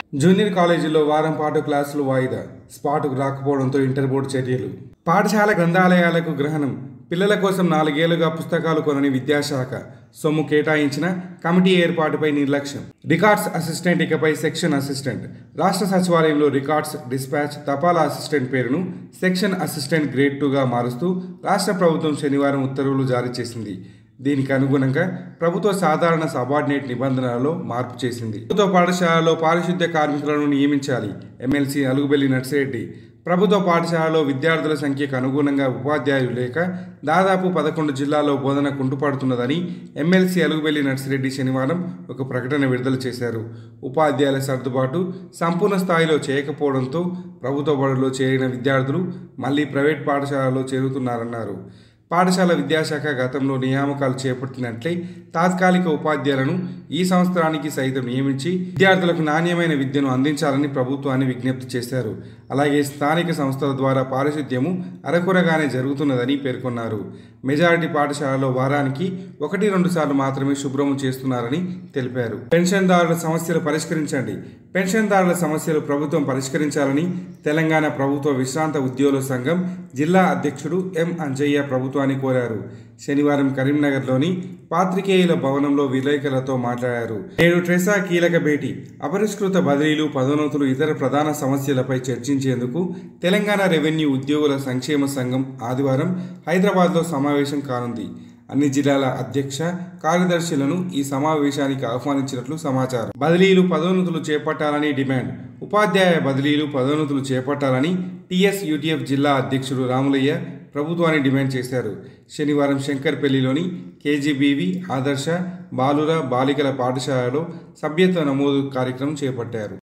junior కాలేజీలో వారం పాటు క్లాసులు వాయిదా స్పాటుకు రాకపోవడంతో ఇంటర్ బోర్డు చర్యలు పాఠశాల గ్రంథాలయాలకు గ్రహణం పిల్లల కోసం నాలుగేళ్లుగా పుస్తకాలు కొనని విద్యాశాఖ సొమ్ము కేటాయించిన కమిటీ ఏర్పాటుపై నిర్లక్ష్యం రికార్డ్స్ అసిస్టెంట్ ఇకపై సెక్షన్ అసిస్టెంట్ రాష్ట్ర సచివాలయంలో రికార్డ్స్ డిస్పాచ్ తపాలా అసిస్టెంట్ పేరును సెక్షన్ అసిస్టెంట్ గ్రేడ్ టూగా మారుస్తూ రాష్ట్ర ప్రభుత్వం శనివారం ఉత్తర్వులు జారీ చేసింది దీనికి అనుగుణంగా ప్రభుత్వ సాధారణ సబార్డినేట్ నిబంధనలలో మార్పు చేసింది ప్రభుత్వ పాఠశాలలో పారిశుద్ధ్య కార్మికులను నియమించాలి ఎమ్మెల్సీ అలుగుబెల్లి నర్సిరెడ్డి ప్రభుత్వ పాఠశాలలో విద్యార్థుల సంఖ్యకు అనుగుణంగా ఉపాధ్యాయులు లేక దాదాపు పదకొండు జిల్లాల్లో బోధన కుంటుపడుతున్నదని ఎమ్మెల్సీ అలుగుబెల్లి నర్సిరెడ్డి శనివారం ఒక ప్రకటన విడుదల చేశారు ఉపాధ్యాయుల సర్దుబాటు సంపూర్ణ స్థాయిలో చేయకపోవడంతో ప్రభుత్వ బడుల్లో చేరిన విద్యార్థులు మళ్ళీ ప్రైవేట్ పాఠశాలలో చేరుతున్నారన్నారు పాఠశాల విద్యాశాఖ గతంలో నియామకాలు చేపట్టినట్లే తాత్కాలిక ఉపాధ్యాయులను ఈ సంవత్సరానికి సైతం నియమించి విద్యార్థులకు నాణ్యమైన విద్యను అందించాలని ప్రభుత్వాన్ని విజ్ఞప్తి చేశారు అలాగే స్థానిక సంస్థల ద్వారా పారిశుద్ధ్యము అరకొరగానే జరుగుతున్నదని పేర్కొన్నారు మెజారిటీ పాఠశాలలో వారానికి ఒకటి రెండు సార్లు మాత్రమే శుభ్రము చేస్తున్నారని తెలిపారు పెన్షన్దారుల సమస్యలు పరిష్కరించండి పెన్షన్దారుల సమస్యలు ప్రభుత్వం పరిష్కరించాలని తెలంగాణ ప్రభుత్వ విశ్రాంత ఉద్యోగుల సంఘం జిల్లా అధ్యక్షుడు ఎం అంజయ్య ప్రభుత్వాన్ని కోరారు శనివారం కరీంనగర్లోని పాత్రికేయుల భవనంలో విలేకరులతో మాట్లాడారు నేడు ట్రెసా కీలక భేటీ అపరిష్కృత బదిలీలు పదోన్నతులు ఇతర ప్రధాన సమస్యలపై చర్చించేందుకు తెలంగాణ రెవెన్యూ ఉద్యోగుల సంక్షేమ సంఘం ఆదివారం హైదరాబాద్లో సమావేశం కానుంది అన్ని జిల్లాల అధ్యక్ష కార్యదర్శులను ఈ సమావేశానికి ఆహ్వానించినట్లు సమాచారం బదిలీలు పదోన్నతులు చేపట్టాలని డిమాండ్ ఉపాధ్యాయ బదిలీలు పదోన్నతులు చేపట్టాలని టీఎస్ యూటీఎఫ్ జిల్లా అధ్యక్షుడు రాములయ్య ప్రభుత్వాన్ని డిమాండ్ చేశారు శనివారం శంకర్పల్లిలోని కేజీబీవి ఆదర్శ బాలుర బాలికల పాఠశాలలో సభ్యత్వ నమోదు కార్యక్రమం చేపట్టారు